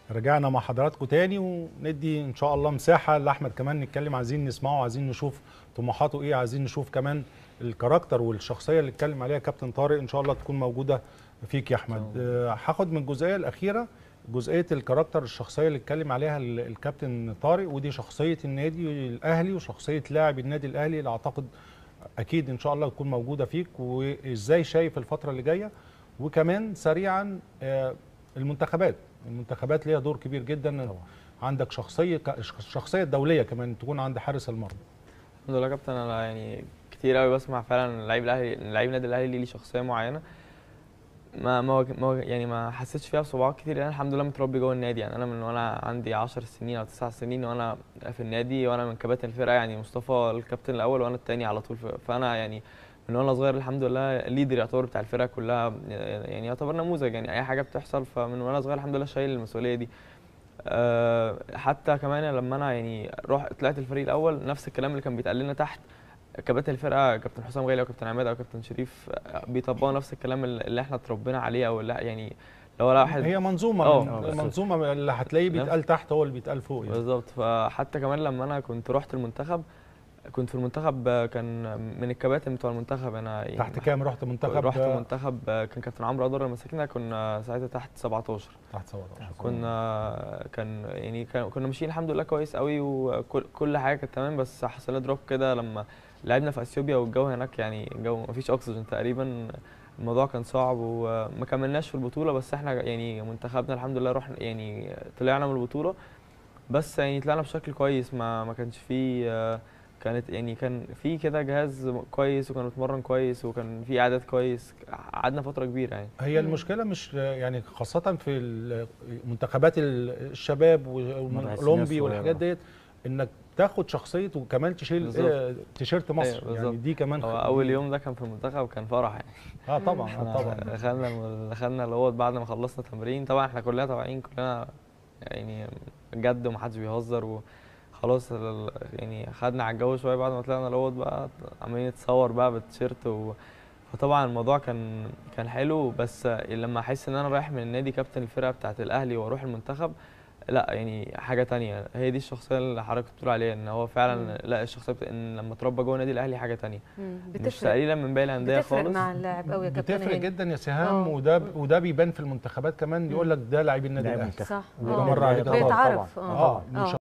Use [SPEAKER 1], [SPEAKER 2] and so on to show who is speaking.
[SPEAKER 1] رجعنا مع حضراتكم تاني وندي ان شاء الله مساحه لاحمد كمان نتكلم عايزين نسمعه عايزين نشوف طموحاته ايه عايزين نشوف كمان الكاركتر والشخصيه اللي اتكلم عليها كابتن طارق ان شاء الله تكون موجوده فيك يا احمد آه، هاخد من الجزئيه الاخيره جزئيه الكاركتر الشخصيه اللي اتكلم عليها ال- الكابتن طارق ودي شخصيه النادي الاهلي وشخصيه لاعب النادي الاهلي اللي اعتقد اكيد ان شاء الله تكون موجوده فيك وازاي شايف الفتره اللي جايه وكمان سريعا آه، المنتخبات المنتخبات ليها دور كبير جدا طبعا. عندك شخصيه ك- الشخصيه الدوليه كمان تكون عند حارس المرمى
[SPEAKER 2] الحمد لله يا كابتن انا يعني كتير قوي بسمع فعلا لعيب الاهلي لعيب النادي الاهلي ليه شخصيه معينه ما ما واجه- ما واجه- يعني ما حسيتش فيها بصعوبات كتير لان الحمد لله متربي جوه النادي يعني انا من وانا عندي 10 سنين او 9 سنين وانا في النادي وانا من كباتن الفرقه يعني مصطفى الكابتن الاول وانا الثاني على طول ف- فانا يعني من وانا صغير الحمد لله ليدر يعتبر بتاع الفرقه كلها يعني يعتبر نموذج يعني اي حاجه بتحصل فمن وانا صغير الحمد لله شايل المسؤوليه دي أه حتى كمان لما انا يعني رحت طلعت الفريق الاول نفس الكلام اللي كان بيتقال لنا تحت كباتن الفرقه كابتن حسام غالي او كابتن عماد او كابتن شريف آه، بيطبقوا نفس الكلام اللي احنا اتربينا عليه او اللي يعني لو لا واحد
[SPEAKER 1] هي منظومه
[SPEAKER 2] آه،
[SPEAKER 1] من-
[SPEAKER 2] بس-
[SPEAKER 1] منظومه اللي هتلاقيه بيتقال تحت هو اللي بيتقال فوق يعني.
[SPEAKER 2] بالظبط فحتى كمان لما انا كنت رحت المنتخب كنت في المنتخب آه، كان من الكباتن بتوع المنتخب انا يعني
[SPEAKER 1] تحت كام رحت منتخب
[SPEAKER 2] رحت منتخب آه، كان كابتن عمرو قدر لما مسكنا كنا ساعتها تحت 17
[SPEAKER 1] تحت 17
[SPEAKER 2] كنا كان يعني كان كنا ماشيين الحمد لله كويس قوي وكل كل حاجه كانت تمام بس حصل لنا دروب كده لما لعبنا في اثيوبيا والجو هناك يعني الجو مفيش اكسجين تقريبا الموضوع كان صعب وما كملناش في البطوله بس احنا يعني منتخبنا الحمد لله رحنا يعني طلعنا من البطوله بس يعني طلعنا بشكل كويس ما ما كانش فيه آه، كانت يعني كان في كده جهاز كويس وكان متمرن كويس وكان في اعداد كويس قعدنا فتره كبيره يعني
[SPEAKER 1] هي المشكله مش يعني خاصه في ال- منتخبات الشباب والاولمبي
[SPEAKER 3] الصغيرة.
[SPEAKER 1] والحاجات ديت انك تاخد شخصيه وكمان تشيل
[SPEAKER 2] بالظبط.
[SPEAKER 1] آه، تيشيرت مصر
[SPEAKER 2] أيوة،
[SPEAKER 1] يعني
[SPEAKER 2] بالظبط.
[SPEAKER 1] دي كمان
[SPEAKER 2] هو
[SPEAKER 1] خ-
[SPEAKER 2] اول يوم ده كان في المنتخب كان فرح يعني
[SPEAKER 1] اه طبعا آه طبعا
[SPEAKER 2] دخلنا الم- دخلنا اللي هو بعد ما خلصنا تمرين طبعا احنا كلنا طالعين كلنا يعني جد ومحدش بيهزر وخلاص ال- يعني خدنا على الجو شويه بعد ما طلعنا الاوض بقى عمالين نتصور بقى بالتيشيرت و... فطبعا الموضوع كان كان حلو بس لما احس ان انا رايح من النادي كابتن الفرقه بتاعه الاهلي واروح المنتخب لا يعني حاجه تانية هي دي الشخصيه اللي حضرتك بتقول عليها ان هو فعلا لا الشخصيه بت... ان لما اتربى جوه النادي الاهلي حاجه تانية
[SPEAKER 4] مم،
[SPEAKER 2] مش
[SPEAKER 4] بتفرق
[SPEAKER 2] تقليلا من باقي الانديه
[SPEAKER 4] بتفرق
[SPEAKER 2] خالص
[SPEAKER 4] مع اللاعب قوي يا كابتن
[SPEAKER 1] بتفرق
[SPEAKER 4] هاني.
[SPEAKER 1] جدا يا سهام
[SPEAKER 4] آه.
[SPEAKER 1] وده وده بيبان في المنتخبات كمان يقول لك ده لاعب النادي
[SPEAKER 3] لاعب
[SPEAKER 1] الاهلي
[SPEAKER 3] منتخب.
[SPEAKER 4] صح
[SPEAKER 1] وده
[SPEAKER 4] آه.
[SPEAKER 1] مرة عليك
[SPEAKER 3] طبعاً،
[SPEAKER 4] بيتعرف
[SPEAKER 3] طبعاً.
[SPEAKER 4] اه
[SPEAKER 1] اه من
[SPEAKER 4] آه.